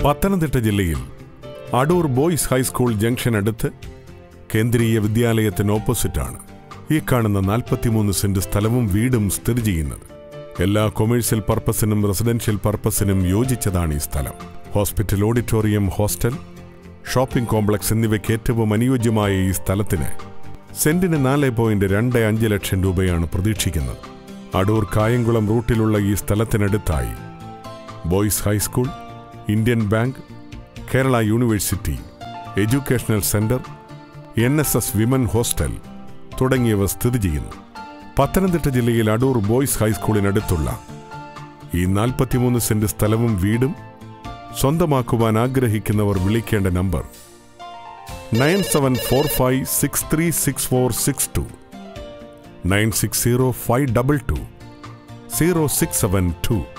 പത്തനംതിട്ട ജില്ലയിൽ Adoor boys high school junction അടുത്ത് കേന്ദ്രീയ വിദ്യാലയത്തിന് ഓപ്പോസിറ്റാണ് ഈ കാണുന്ന 43 സെന്റ് സ്ഥലവും വീടും സ്ഥിതി ചെയ്യുന്നത് എല്ലാ കൊമേഴ്സ്യൽ പർപ്പസിനും റെസിഡൻഷ്യൽ പർപ്പസിനും യോജിച്ചതാണ് ഈ സ്ഥലം hospital auditorium hostel shopping complex എന്നിവയ്ക്ക് ഏറ്റവും അനുയോജ്യമായ ഈ സ്ഥലത്തിന് സെന്റിന് നാല് പോയിന്റ് രണ്ട് അഞ്ച് ലക്ഷം രൂപയാണ് പ്രതീക്ഷിക്കുന്നത് അടൂർ കായംകുളം റൂട്ടിലുള്ള ഈ സ്ഥലത്തിനടുത്തായി boys high school Indian bank Kerala university educational centre N S S women hostel തുടങ്ങിയവ സ്ഥിതി ചെയ്യുന്നു പത്തനംതിട്ട ജില്ലയിൽ അടൂർ ബോയ്സ് ഹൈസ്കൂളിനടുത്തുള്ള ഈ 43 സെന്റ് സ്ഥലവും വീടും സ്വന്തമാക്കുവാൻ ആഗ്രഹിക്കുന്നവർ വിളിക്കേണ്ട number nine seven four five six three six four six two nine six zero five double two zero six seven to